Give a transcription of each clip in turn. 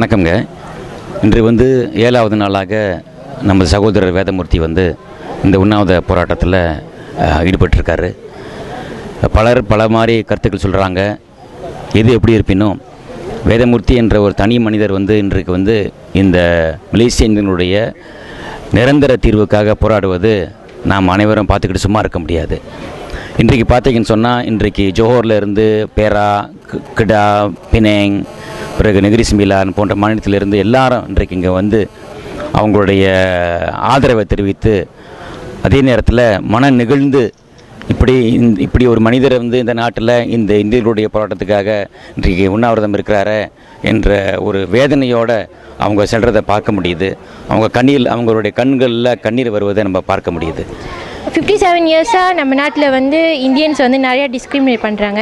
வணக்கம்ங்க இன்று வந்து ஏழாவது நாளாக நம்ம சகோதரர் வேதமூர்த்தி வந்து இந்த உண்ணாவிரத போராட்டத்தில் அஹ், ஈடுபட்டிருக்காரு பலர் பல மாதிரி கருத்துக்கள் சொல்கிறாங்க எது எப்படி இருப்பினும் வேதமூர்த்தி என்ற ஒரு தனி மனிதர் வந்து இன்றைக்கு வந்து இந்த மலேசியர்களுடைய நிரந்தர தீர்வுக்காக போராடுவது நாம் அனைவரும் பார்த்துக்கிட்டு சும்மா இருக்க முடியாது இன்றைக்கு பார்த்தீங்கன்னு சொன்னால் இன்றைக்கு ஜோஹோரில் இருந்து பேரா கி- கிடா பினேங் பிறகு நெகிரி சிமிலான் போன்ற மாநிலத்திலிருந்து எல்லாரும் இன்றைக்கு இங்கே வந்து அவங்களுடைய ஆதரவை தெரிவித்து அதே நேரத்தில் மன நெகிழ்ந்து இப்படி இந்த- இப்படி ஒரு மனிதர் வந்து இந்த நாட்டில் இந்த இந்தியர்களுடைய போராட்டத்துக்காக இன்றைக்கு உண்ணாவிரதம் இருக்கிறாரே என்ற ஒரு வேதனையோட அவங்க செல்றதை பார்க்க முடியுது அவங்க கண்ணீர் அவங்களுடைய கண்களில் கண்ணீர் வருவதை நம்ம பார்க்க முடியுது ஃபிஃப்டி செவன் இயர்ஸாக நம்ம நாட்டில் வந்து இந்தியன்ஸ் வந்து நிறையா டிஸ்கிரிமினேட் பண்ணுறாங்க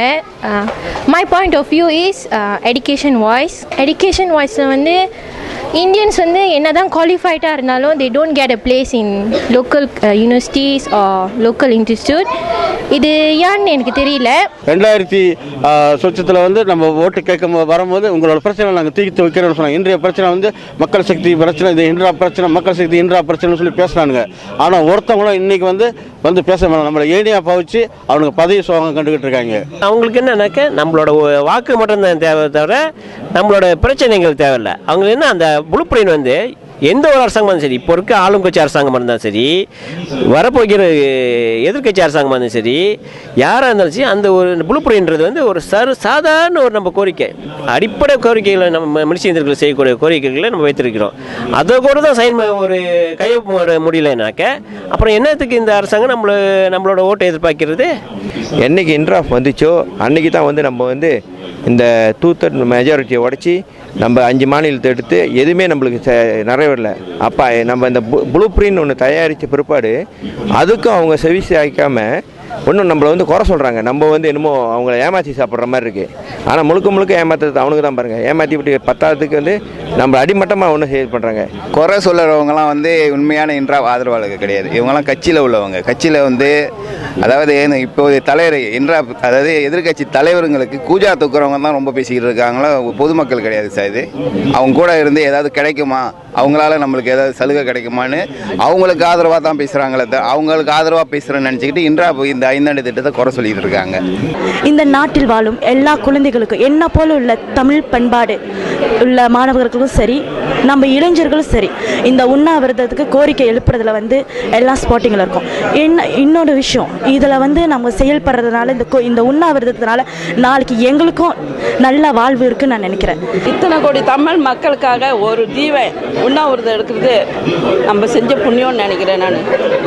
my point of view is education voice education வாய்ஸில் வந்து இந்தியன்ஸ் வந்து என்ன தான் குவாலிஃபைடாக இருந்தாலும் they don't get a place in local universities local institute இது ஏன்னு எனக்கு தெரியல ரெண்டாயிரத்தி சொச்சத்தில் வந்து நம்ம ஓட்டு கேட்கும் போது வரும்போது உங்களோட பிரச்சனை நாங்கள் தீர்த்து வைக்கிறோம்னு சொன்னாங்க இன்றைய பிரச்சனை வந்து மக்கள் சக்தி பிரச்சனை இது இன்றா பிரச்சனை மக்கள் சக்தி இன்றா பிரச்சனைன்னு சொல்லி பேசுனானுங்க ஆனால் ஒருத்தவங்களும் இன்னைக்கு வந்து வந்து பேச வேணாம் நம்மளை ஏடியா பவிச்சு அவனுங்க பதவி சோகம் கண்டுக்கிட்டு இருக்காங்க அவங்களுக்கு என்னன்னாக்க நம்மளோட ஒ- வாக்கு மட்டும்தான் தேவை தவிர நம்மளோட பிரச்சனைகள் தேவையில்ல அவங்க என்ன அந்த ப்ளூ வந்து எந்த ஒரு அரசாங்கமாக இருந்தாலும் சரி இப்போ இருக்க ஆளுங்கட்சி அரசாங்கமாக இருந்தாலும் சரி வரப்போகிற எதிர்க்கட்சி அரசாங்கமாக இருந்தாலும் சரி யாராக இருந்தாலும் சரி அந்த ஒரு ப்ளூ வந்து ஒரு சரு சாதாரண ஒரு நம்ம கோரிக்கை அடிப்படை கோரிக்கைகளை நம்ம மனுஷர்கள் செய்யக்கூடிய கோரிக்கைகளை நம்ம வைத்திருக்கிறோம் அதை கூட தான் சைன் ஒரு கையொப்ப முடியலனாக்க அப்புறம் என்னத்துக்கு இந்த அரசாங்கம் நம்மள நம்மளோட ஓட்டை எதிர்பார்க்கிறது என்னைக்கு இன்ட்ராஃப் வந்துச்சோ அன்னைக்கு தான் வந்து நம்ம வந்து இந்த டூ தேர்ட் மெஜாரிட்டியை உடச்சி நம்ம அஞ்சு மாநிலத்தை எடுத்து எதுவுமே நம்மளுக்கு ச- நிறைவேறல அப்போ நம்ம இந்த ப்ளூ பிரிண்ட் ஒன்று தயாரித்த பிற்பாடு அதுக்கும் அவங்க செவிசி ஆக்காமல் ஒன்றும் நம்மளை வந்து குறை சொல்கிறாங்க நம்ம வந்து என்னமோ அவங்கள ஏமாற்றி சாப்பிட்ற மாதிரி இருக்குது ஆனால் முழுக்க முழுக்க ஏமாத்துறது அவனுக்கு தான் பாருங்கள் ஏமாற்றி விட்டு பத்தாவதுக்கு வந்து நம்ம அடிமட்டமாக ஒன்றும் சேல் பண்ணுறாங்க குறை சொல்லுறவங்கலாம் வந்து உண்மையான இன்றா ஆதரவாளர்கள் கிடையாது இவங்கெல்லாம் கட்சியில் உள்ளவங்க கட்சியில் வந்து அதாவது இப்போதைய தலைவர் இன்றா அதாவது எதிர்க்கட்சி தலைவருங்களுக்கு கூஜா தூக்குறவங்க தான் ரொம்ப பேசிக்கிட்டு இருக்காங்களா பொதுமக்கள் கிடையாது சார் இது அவங்க கூட இருந்து ஏதாவது கிடைக்குமா அவங்களால நம்மளுக்கு ஏதாவது சலுகை கிடைக்குமான்னு அவங்களுக்கு ஆதரவாக தான் பேசுகிறாங்களே தவிர அவங்களுக்கு ஆதரவாக பேசுகிறேன்னு நினச்சிக்கிட்டு இன்றா இந்த ஐந்தாண்டு திட்டத்தை குறை சொல்லிட்டு இருக்காங்க இந்த நாட்டில் வாழும் எல்லா குழந்தைகளுக்கும் என்ன போல உள்ள தமிழ் பண்பாடு உள்ள மாணவர்களுக்கும் சரி நம்ம இளைஞர்களும் சரி இந்த உண்ணாவிரதத்துக்கு கோரிக்கை எழுப்புறதுல வந்து எல்லாம் ஸ்பாட்டிங்கில் இருக்கும் என்ன இன்னொரு விஷயம் இதில் வந்து நம்ம செயல்படுறதுனால இந்த கோ- இந்த உண்ணாவிரதத்தினால நாளைக்கு எங்களுக்கும் நல்ல வாழ்வு இருக்குன்னு நான் நினைக்கிறேன் இத்தனை கோடி தமிழ் மக்களுக்காக ஒரு ஜீவன் உண்ணாவிரதம் எடுக்கிறது நம்ம செஞ்ச புண்ணியம்னு நினைக்கிறேன் நான்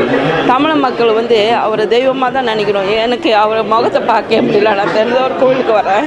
தமிழ் மக்கள் வந்து அவரை தெய்வமாக தான் நினைக்கிறோம் எனக்கு அவரை முகத்தை பார்க்க முடியல நான் தெரிஞ்ச ஒரு கோவிலுக்கு வரேன்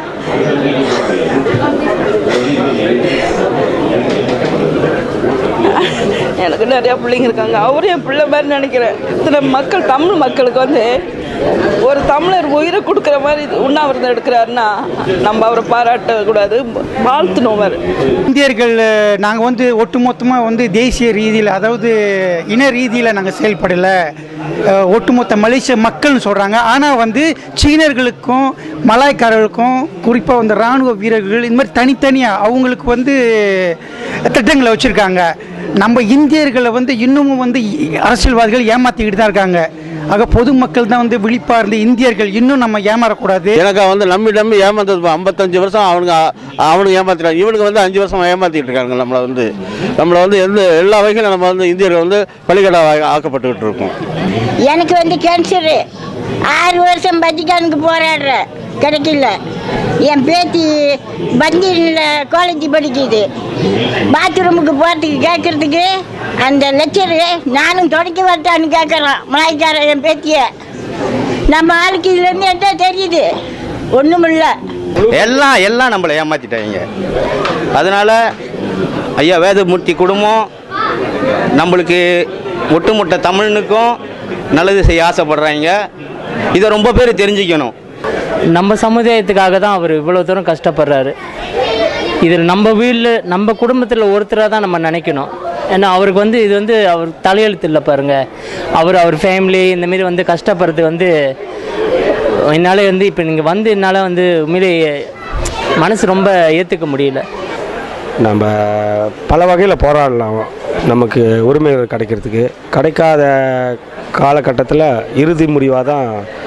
எனக்கு நிறையா பிள்ளைங்க இருக்காங்க அவரும் என் பிள்ளை மாதிரி நினைக்கிறேன் இத்தனை மக்கள் தமிழ் மக்களுக்கு வந்து ஒரு தமிழர் உயிரை கொடுக்குற மாதிரி உண்ணாவிரதம் எடுக்கிறாருன்னா நம்ம அவரை பாராட்டக்கூடாது வாழ்த்தணும் அவர் இந்தியர்கள் நாங்கள் வந்து ஒட்டுமொத்தமாக வந்து தேசிய ரீதியில் அதாவது இன ரீதியில் நாங்கள் செயல்படலை அஹ், ஒட்டுமொத்த மலேசிய மக்கள்னு சொல்கிறாங்க ஆனால் வந்து சீனர்களுக்கும் மலாய்க்காரர்களுக்கும் குறிப்பாக வந்து இராணுவ வீரர்கள் இந்த மாதிரி தனித்தனியாக அவங்களுக்கு வந்து திட்டங்களை வச்சுருக்காங்க நம்ம இந்தியர்களை வந்து இன்னமும் வந்து அரசியல்வாதிகள் ஏமாற்றிக்கிட்டு தான் இருக்காங்க ஆக பொதுமக்கள் தான் வந்து விழிப்பாக இருந்து இந்தியர்கள் இன்னும் நம்ம ஏமாறக்கூடாது எனக்கு வந்து நம்பி நம்பி ஏமாந்தது ஐம்பத்தஞ்சு வருஷம் அவனுங்க அவனுக்கு ஏமாத்திட்டாங்க இவனுக்கு வந்து அஞ்சு வருஷம் ஏமாத்திட்டு இருக்காங்க நம்மளை வந்து நம்மளை வந்து எந்த எல்லா வகையிலும் நம்ம வந்து இந்தியர்கள் வந்து பலிகடா ஆக்கப்பட்டுக்கிட்டு இருக்கோம் எனக்கு வந்து கேன்சரு ஆறு வருஷம் பத்திக்கானுக்கு போராடுறேன் கிடைக்கல என் பேத்தி பந்தியில் காலேஜ் படிக்குது பாத்ரூமுக்கு போகிறதுக்கு கேட்குறதுக்கு அந்த லெக்சரு நானும் தொடக்கி வரட்டான்னு கேட்குறான் மலாய்க்கார என் பேத்தியை நம்ம ஆளுக்கு இதுலேருந்து என்ன தெரியுது ஒன்றும் இல்லை எல்லாம் எல்லாம் நம்மளை ஏமாத்திட்டாங்க அதனால ஐயா வேதமூர்த்தி குடும்பம் நம்மளுக்கு ஒட்டுமொத்த தமிழனுக்கும் நல்லது செய்ய ஆசைப்படுறாங்க இதை ரொம்ப பேர் தெரிஞ்சுக்கணும் நம்ம சமுதாயத்துக்காக தான் அவர் இவ்வளோ தூரம் கஷ்டப்படுறாரு இதில் நம்ம வீட்டில் நம்ம குடும்பத்தில் ஒருத்தராக தான் நம்ம நினைக்கணும் ஏன்னா அவருக்கு வந்து இது வந்து அவர் தலையெழுத்து இல்லை பாருங்க அவர் அவர் ஃபேமிலி இந்தமாரி வந்து கஷ்டப்படுறது வந்து என்னால் வந்து இப்போ நீங்கள் வந்து என்னால் வந்து உண்மையிலே மனசு ரொம்ப ஏற்றுக்க முடியல நம்ம பல வகையில் போராடலாம் நமக்கு உரிமைகள் கிடைக்கிறதுக்கு கிடைக்காத காலகட்டத்தில் இறுதி முடிவாக தான்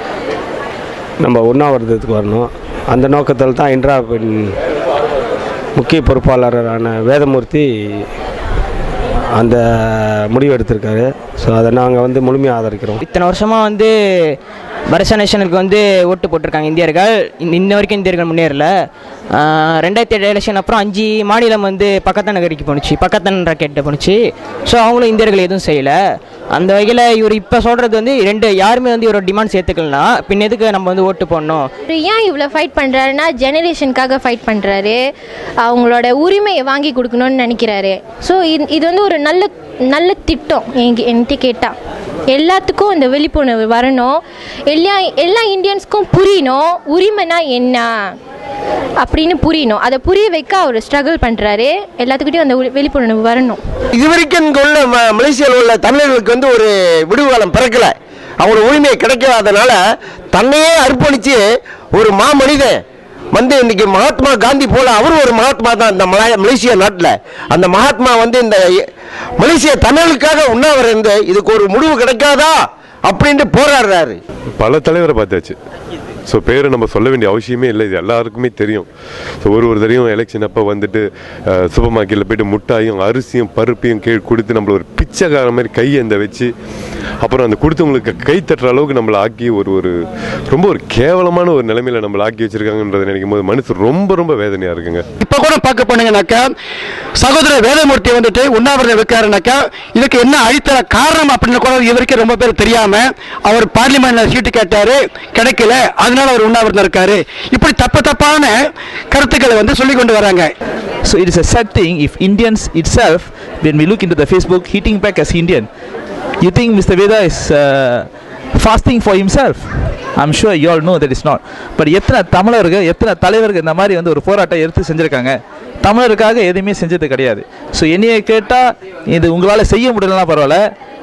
நம்ம உண்ணாவிரதத்துக்கு வரணும் அந்த நோக்கத்தில் தான் இந்திராவின் முக்கிய பொறுப்பாளரான வேதமூர்த்தி அந்த முடிவு எடுத்திருக்காரு ஸோ அதை நாங்கள் வந்து முழுமையாக ஆதரிக்கிறோம் இத்தனை வருஷமாக வந்து பரசா நேஷனுக்கு வந்து ஓட்டு போட்டிருக்காங்க இந்தியர்கள் இன்ன- இன்ன வரைக்கும் இந்தியர்கள் முன்னேறல ஆஹ் ரெண்டாயிரத்தி ஏழு எலெக்ஷன் அப்புறம் அஞ்சு மாநிலம் வந்து பக்கத்தான் நகரிக்கு போணுச்சு பக்கத்தான் ராக்கெட்டை போணுச்சு ஸோ அவங்களும் இந்தியர்கள் எதுவும் செய்யலை அந்த வகையில் இவர் இப்போ சொல்கிறது வந்து ரெண்டு யாருமே வந்து இவரோட டிமாண்ட்ஸ் ஏற்றுக்கலனா பின் எதுக்கு நம்ம வந்து ஓட்டு போடணும் இவர் ஏன் இவ்வளோ ஃபைட் பண்ணுறாருன்னா ஜெனரேஷனுக்காக ஃபைட் பண்ணுறாரு அவங்களோட உரிமையை வாங்கி கொடுக்கணும்னு நினைக்கிறாரு ஸோ இது இது வந்து ஒரு நல்ல நல்ல திட்டம் எங்க என்கிட்ட கேட்டால் எல்லாத்துக்கும் இந்த விழிப்புணர்வு வரணும் எல்லா எல்லா இந்தியன்ஸ்க்கும் புரியணும் உரிமைனா என்ன அப்படின்னு புரியணும் அதை புரிய வைக்க அவர் ஸ்ட்ரகிள் பண்ணுறாரு எல்லாத்துக்கிட்டையும் அந்த உ- விழிப்புணர்வு வரணும் இதுவரைக்கும் இங்கே உள்ள ம மலேசியாவில் உள்ள தமிழர்களுக்கு வந்து ஒரு விடுகாலம் பிறக்கல அவங்களோட உரிமை கிடைக்காதனால தன்னையே அர்ப்பணித்து ஒரு மாமனிதன் வந்து இன்னைக்கு மகாத்மா காந்தி போல அவரும் ஒரு மகாத்மா தான் இந்த மலாய மலேசியா நாட்டில் அந்த மகாத்மா வந்து இந்த மலேசிய தமிழுக்காக உண்ணாவிரதம் இருந்து இதுக்கு ஒரு முடிவு கிடைக்காதா அப்படின்ட்டு போராடுறாரு பல தலைவரை பார்த்தாச்சு ஸோ பேரை நம்ம சொல்ல வேண்டிய அவசியமே இல்லை இது எல்லாருக்குமே தெரியும் ஸோ ஒரு ஒரு தடையும் எலெக்ஷன் அப்போ வந்துட்டு சூப்பர் மார்க்கெட்டில் போயிட்டு முட்டாயும் அரிசியும் பருப்பையும் கீழ் கொடுத்து நம்மள ஒரு பிச்சைக்கார மாதிரி கையேந்த வச்சு அப்புறம் அந்த கொடுத்தவங்களுக்கு கை தட்டுற அளவுக்கு நம்மளை ஆக்கி ஒரு ஒரு ரொம்ப ஒரு கேவலமான ஒரு நிலைமையில நம்மளை ஆக்கி வச்சிருக்காங்கன்றதை நினைக்கும் போது மனசு ரொம்ப ரொம்ப வேதனையாக இருக்குங்க இப்போ கூட பார்க்க போனீங்கன்னாக்கா சகோதரர் வேதமூர்த்தி வந்துட்டு உண்ணாவிரதம் வைக்காருனாக்கா இதுக்கு என்ன அழித்தர காரணம் அப்படின்னு கூட இவருக்கு ரொம்ப பேர் தெரியாம அவர் பார்லிமெண்ட்ல சீட்டு கேட்டாரு கிடைக்கல அதனால அவர் உண்ணாவிரதம் இருக்காரு இப்படி தப்பு தப்பான கருத்துக்களை வந்து சொல்லி கொண்டு வராங்க So it is a sad thing if Indians itself, when we look into the Facebook, hitting back as Indian, you think Mr. Veda is uh, fasting for himself? I'm sure you all know that it's not. But எத்தனை தமிழர்கள் எத்தனை தலைவர்கள் இந்த மாதிரி வந்து ஒரு போராட்டம் எடுத்து செஞ்சுருக்காங்க தமிழருக்காக எதுவுமே செஞ்சது கிடையாது ஸோ என்னைய கேட்டால் இது உங்களால் செய்ய முடியலனா பரவாயில்ல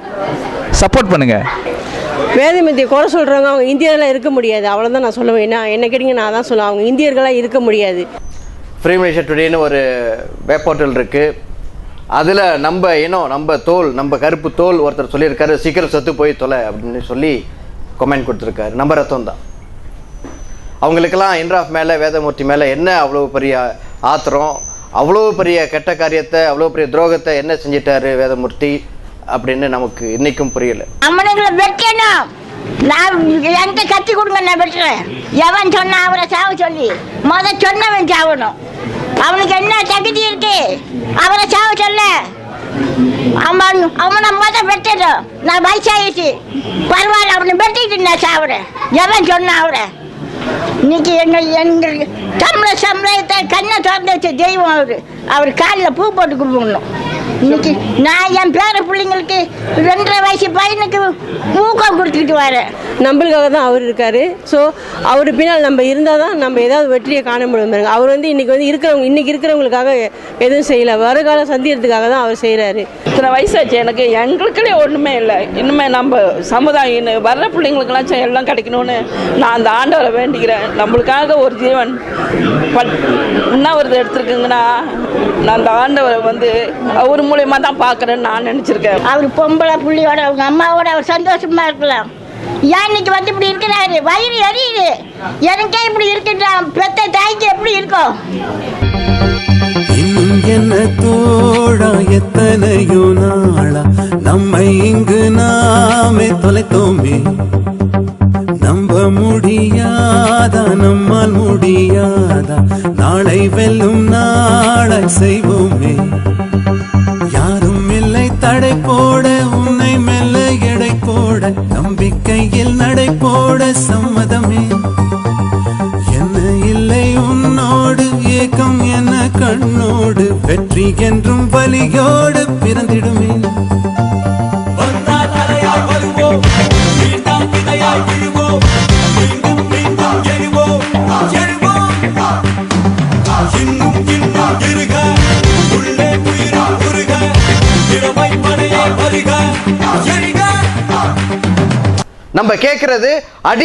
சப்போர்ட் பண்ணுங்கள் வேதமத்தியை குறை சொல்கிறவங்க அவங்க இந்தியர்களாக இருக்க முடியாது அவ்வளோதான் நான் சொல்லுவேன் நான் என்ன கேட்டிங்க நான் தான் சொல்லுவேன் அவங்க இந்தியர்களாக இருக்க முடியாது ஃப்ரீ மலேசியா டுடேன்னு ஒரு வெப் போர்ட்டல் இருக்குது அதில் நம்ம இனம் நம்ம தோல் நம்ம கருப்பு தோல் ஒருத்தர் சொல்லியிருக்காரு சீக்கிரம் செத்து போய் தொலை அப்படின்னு சொல்லி கமெண்ட் கொடுத்துருக்காரு நம்ம ரத்தம் தான் அவங்களுக்கெல்லாம் இன்ட்ராஃப் மேலே வேதமூர்த்தி மேலே என்ன அவ்வளோ பெரிய ஆத்திரம் அவ்வளோ பெரிய கெட்ட காரியத்தை அவ்வளோ பெரிய துரோகத்தை என்ன செஞ்சிட்டாரு வேதமூர்த்தி அப்படின்னு நமக்கு இன்னைக்கும் புரியல அவனுங்களை வெட்டணும் நான் என்கிட்ட கத்தி கொடுங்க நான் வெட்டுறேன் எவன் சொன்னா அவரை சாவ சொல்லி முத சொன்னவன் சாவணும் அவனுக்கு என்ன தகுதி இருக்கு அவரை சாவ சொல்ல அவன் அவனை முத வெட்டணும் நான் வயசாயிடுச்சு பரவாயில்ல அவனை வெட்டிட்டு நான் சாவுறேன் எவன் சொன்னா அவரை இன்னைக்கு எங்க எங்க தமிழ சமுதாயத்தை கண்ணை திறந்து வச்ச தெய்வம் அவரு அவர் காலில் பூ போட்டு கும்பிடணும் இன்னைக்கு நான் என் பேர பிள்ளைங்களுக்கு ரெண்டரை வயசு பையனுக்கு ஊக்கம் கொடுத்துக்கிட்டு வரேன் நம்மளுக்காக தான் அவர் இருக்காரு ஸோ அவர் பின்னால் நம்ம இருந்தால் தான் நம்ம ஏதாவது வெற்றியை காண முடியும் பாருங்க அவர் வந்து இன்னைக்கு வந்து இருக்கிறவங்க இன்னைக்கு இருக்கிறவங்களுக்காக எதுவும் செய்யல வருகால சந்திக்கிறதுக்காக தான் அவர் செய்கிறாரு இத்தனை வயசாச்சு எனக்கு எங்களுக்குள்ளே ஒன்றுமே இல்லை இன்னுமே நம்ம சமுதாயம் இன்னும் வர்ற பிள்ளைங்களுக்கெல்லாம் சே- எல்லாம் கிடைக்கணும்னு நான் அந்த ஆண்டவரை வேண்டிக்கிறேன் நம்மளுக்காக ஒரு ஜீவன் பட் உண்ணாவிரதம் எடுத்திருக்குங்கன்னா நான் அந்த ஆண்டவரை வந்து அவர் மூலியமா தான் பார்க்குறேன்னு நான் நினச்சிருக்கேன் அவர் பொம்பளை புள்ளியோட அவங்க அம்மாவோட அவர் சந்தோஷமா இருக்கலாம் ஏன் இன்னைக்கு வந்து இப்படி இருக்கிறாரு வயிறு எரியுது எனக்கே இப்படி இருக்குன்றான் பெத்த தாய்க்கு எப்படி இருக்கும் இன்னும் என்ன தோழா எத்தனையோ நாளா நம்மை இங்கு நாமே தொலைத்தோமே நம்ப முடியாதா நம்மால் முடியாதா நாளை வெல்லும் நாளை செய்வோமே யாரும் இல்லை தடை போட உன்னை மெல்ல எடை போட நம்பிக்கையில் நடை போட சம்மதமே என்ன இல்லை உன்னோடு ஏக்கம் என்ன கண்ணோடு வெற்றி என்றும் வலியோடு பிறந்திடுமே நம்ம கேட்கறது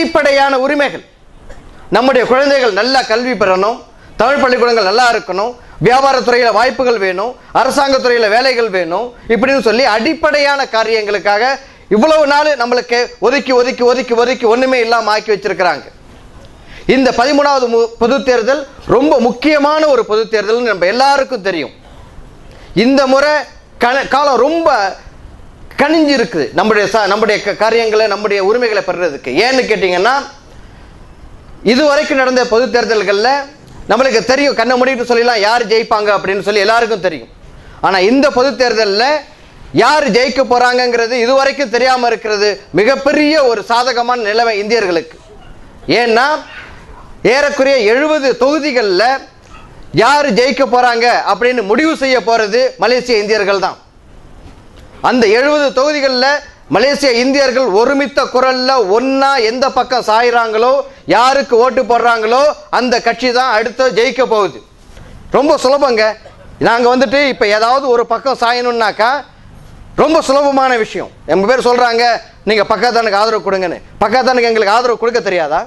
அடிப்படையான உரிமைகள் நம்முடைய குழந்தைகள் நல்லா கல்வி பெறணும் தமிழ் பள்ளிக்கூடங்கள் நல்லா இருக்கணும் வியாபாரத்துறையில் வாய்ப்புகள் வேணும் அரசாங்கத்துறையில் வேலைகள் வேணும் இப்படின்னு சொல்லி அடிப்படையான காரியங்களுக்காக இவ்வளவு நாள் நம்மளுக்கு ஒதுக்கி ஒதுக்கி ஒதுக்கி ஒதுக்கி ஒண்ணுமே இல்லாம ஆக்கி வச்சிருக்கிறாங்க இந்த பதிமூணாவது மு- பொது தேர்தல் ரொம்ப முக்கியமான ஒரு பொது தேர்தல்னு நம்ம எல்லாருக்கும் தெரியும் இந்த முறை கண- காலம் ரொம்ப கனிஞ்சு இருக்குது நம்முடைய ச- நம்முடைய க- காரியங்களை நம்முடைய உரிமைகளை பெறுறதுக்கு ஏன்னு கேட்டிங்கன்னா இதுவரைக்கும் நடந்த பொது தேர்தல்களில் நம்மளுக்கு தெரியும் கண்ணை மூடிட்டு சொல்லலாம் யார் ஜெயிப்பாங்க அப்படின்னு சொல்லி எல்லாருக்கும் தெரியும் ஆனால் இந்த பொது தேர்தலில் யார் ஜெயிக்க போறாங்கங்கிறது இதுவரைக்கும் தெரியாமல் இருக்கிறது மிகப்பெரிய ஒரு சாதகமான நிலைமை இந்தியர்களுக்கு ஏன்னா ஏறக்குறைய எழுபது தொகுதிகளில் யார் ஜெயிக்க போறாங்க அப்படின்னு முடிவு செய்ய போறது மலேசிய இந்தியர்கள் தான் அந்த எழுபது தொகுதிகளில் மலேசிய இந்தியர்கள் ஒருமித்த குரல்ல ஒன்னா எந்த பக்கம் சாயிறாங்களோ யாருக்கு ஓட்டு போடுறாங்களோ அந்த கட்சி தான் அடுத்து ஜெயிக்க போகுது ரொம்ப சுலபங்க நாங்கள் வந்துட்டு இப்போ ஏதாவது ஒரு பக்கம் சாயணும்னாக்கா ரொம்ப சுலபமான விஷயம் எங்க பேர் சொல்றாங்க நீங்க பக்கத்தானுக்கு ஆதரவு கொடுங்கன்னு பக்கத்தானுக்கு எங்களுக்கு ஆதரவு கொடுக்க தெரியாதா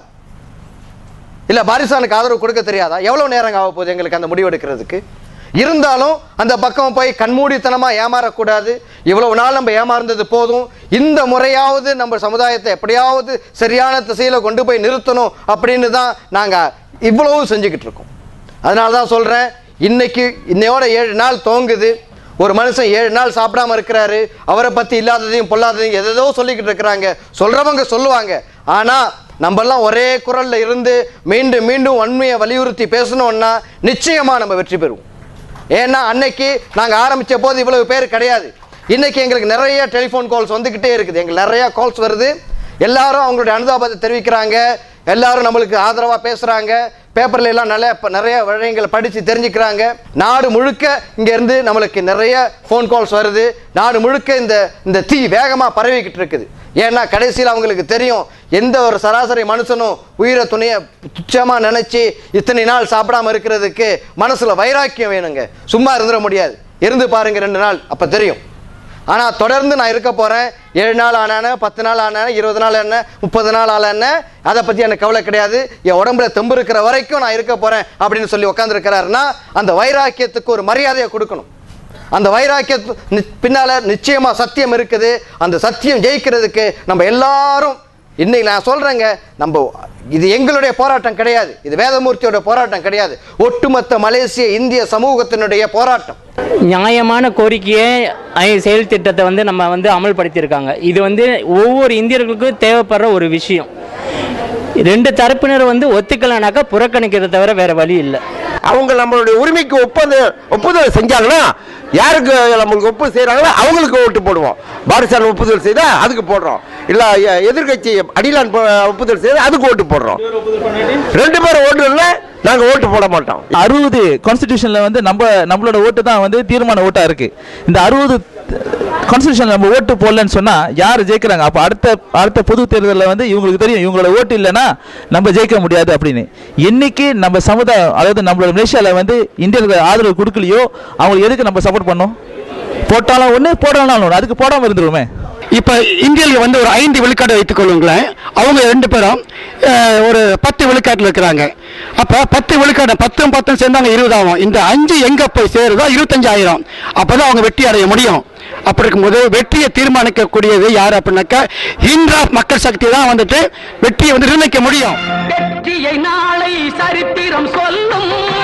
இல்ல பாரிசானுக்கு ஆதரவு கொடுக்க தெரியாதா எவ்வளவு நேரம் ஆக போகுது எங்களுக்கு அந்த முடிவு எடுக்கிறதுக்கு இருந்தாலும் அந்த பக்கம் போய் கண்மூடித்தனமா ஏமாறக்கூடாது இவ்வளவு நாள் நம்ம ஏமாறுந்தது போதும் இந்த முறையாவது நம்ம சமுதாயத்தை எப்படியாவது சரியான திசையில கொண்டு போய் நிறுத்தணும் அப்படின்னு தான் நாங்க இவ்வளவு செஞ்சுக்கிட்டு இருக்கோம் அதனால தான் சொல்றேன் இன்னைக்கு இன்னையோட ஏழு நாள் தோங்குது ஒரு மனுஷன் ஏழு நாள் சாப்பிடாம இருக்கிறாரு அவரை பத்தி இல்லாததையும் பொல்லாததையும் எதோ சொல்லிக்கிட்டு இருக்கிறாங்க சொல்றவங்க சொல்லுவாங்க ஆனா நம்மெல்லாம் ஒரே குரல்ல இருந்து மீண்டும் மீண்டும் உண்மையை வலியுறுத்தி பேசணும்னா நிச்சயமா நம்ம வெற்றி பெறுவோம் ஏன்னா அன்னைக்கு நாங்க ஆரம்பிச்ச போது இவ்வளவு பேர் கிடையாது இன்னைக்கு எங்களுக்கு நிறைய டெலிஃபோன் கால்ஸ் வந்துகிட்டே இருக்குது எங்களுக்கு நிறைய கால்ஸ் வருது எல்லாரும் அவங்களுடைய அனுதாபத்தை தெரிவிக்கிறாங்க எல்லாரும் நம்மளுக்கு ஆதரவா பேசுறாங்க பேப்பர்ல எல்லாம் நிறைய நிறைய விஷயங்களை படிச்சு தெரிஞ்சுக்கிறாங்க நாடு முழுக்க இங்க இருந்து நம்மளுக்கு நிறைய ஃபோன் கால்ஸ் வருது நாடு முழுக்க இந்த இந்த தீ வேகமா பரவிக்கிட்டு இருக்குது ஏன்னா கடைசியில் அவங்களுக்கு தெரியும் எந்த ஒரு சராசரி மனுஷனும் உயிரை துணையை துச்சமா நினைச்சு இத்தனை நாள் சாப்பிடாம இருக்கிறதுக்கு மனசுல வைராக்கியம் வேணுங்க சும்மா இருந்துட முடியாது இருந்து பாருங்க ரெண்டு நாள் அப்ப தெரியும் ஆனா தொடர்ந்து நான் இருக்க போறேன் ஏழு நாள் ஆனான பத்து நாள் ஆனான இருபது நாள் என்ன முப்பது நாள் ஆன என்ன அதை பத்தி எனக்கு கவலை கிடையாது என் உடம்புல தெம்பு இருக்கிற வரைக்கும் நான் இருக்க போறேன் அப்படின்னு சொல்லி உட்காந்துருக்கிறாருன்னா அந்த வைராக்கியத்துக்கு ஒரு மரியாதையை கொடுக்கணும் அந்த வைராக்கியத்து நி- பின்னால நிச்சயமா சத்தியம் இருக்குது அந்த சத்தியம் ஜெயிக்கிறதுக்கு நம்ம எல்லாரும் இன்னைக்கு நான் சொல்றேங்க நம்ம இது எங்களுடைய போராட்டம் கிடையாது இது வேதமூர்த்தியோட போராட்டம் கிடையாது ஒட்டுமொத்த மலேசிய இந்திய சமூகத்தினுடைய போராட்டம் நியாயமான கோரிக்கையை ஐ- செயல் திட்டத்தை வந்து நம்ம வந்து அமல்படுத்தியிருக்காங்க இது வந்து ஒவ்வொரு இந்தியர்களுக்கும் தேவைப்படுற ஒரு விஷயம் ரெண்டு தரப்பினர் வந்து ஒத்துக்கலைனாக்கா புறக்கணிக்கிறத தவிர வேற வழி இல்லை அவங்க நம்மளுடைய உரிமைக்கு ஒப்பந்த ஒப்புதல் செஞ்சாங்கன்னா யாருக்கு நம்மளுக்கு ஒப்புதல் செய்கிறாங்களோ அவங்களுக்கு ஓட்டு போடுவோம் பாரிசான் ஒப்புதல் செய்தால் அதுக்கு போடுறோம் இல்லை எதிர்கட்சி அடிலான் போ- ஒப்புதல் செய்தால் அதுக்கு ஓட்டு போடுறோம் ரெண்டு பேரும் ஓட்டு இல்லை நாங்கள் ஓட்டு போட மாட்டோம் அறுபது கான்ஸ்டிடியூஷன்ல வந்து நம்ம நம்மளோட ஓட்டு தான் வந்து தீர்மான ஓட்டா இருக்கு இந்த அறுபது கான்ஸ்டிடியூஷன் நம்ம ஓட்டு போடலன்னு சொன்னா யார் ஜெயிக்கிறாங்க அப்ப அடுத்த அடுத்த பொது தேர்தலில் வந்து இவங்களுக்கு தெரியும் இவங்களோட ஓட்டு இல்லைன்னா நம்ம ஜெயிக்க முடியாது அப்படின்னு என்னைக்கு நம்ம சமுதாயம் அதாவது நம்மளோட மலேசியால வந்து இந்தியர்கள் ஆதரவு கொடுக்கலையோ அவங்களுக்கு எதுக்கு நம்ம சப்போர்ட் பண்ணோம் போட்டாலும் ஒன்று போடலாம் ஒன்று அதுக்கு போடாமல் இருந்துருவோமே இப்போ இந்தியாவில் வந்து ஒரு ஐந்து விழுக்காடு வைத்துக் கொள்ளுங்களேன் அவங்க ரெண்டு பேரும் அஹ், ஒரு பத்து விழுக்காட்டில் இருக்கிறாங்க அப்போ பத்து விழுக்காடு பத்தும் பத்தும் சேர்ந்தாங்க இருபதாகும் இந்த அஞ்சு எங்கே போய் சேருதோ இருபத்தஞ்சாயிரம் அப்போ தான் அவங்க வெற்றி அடைய முடியும் அப்படி இருக்கும்போது வெற்றியை தீர்மானிக்கக்கூடியது யார் அப்படின்னாக்கா இந்திரா மக்கள் சக்தி தான் வந்துட்டு வெற்றியை வந்து நிர்ணயிக்க முடியும் வெற்றியை நாளை சரித்திரம் சொல்லும்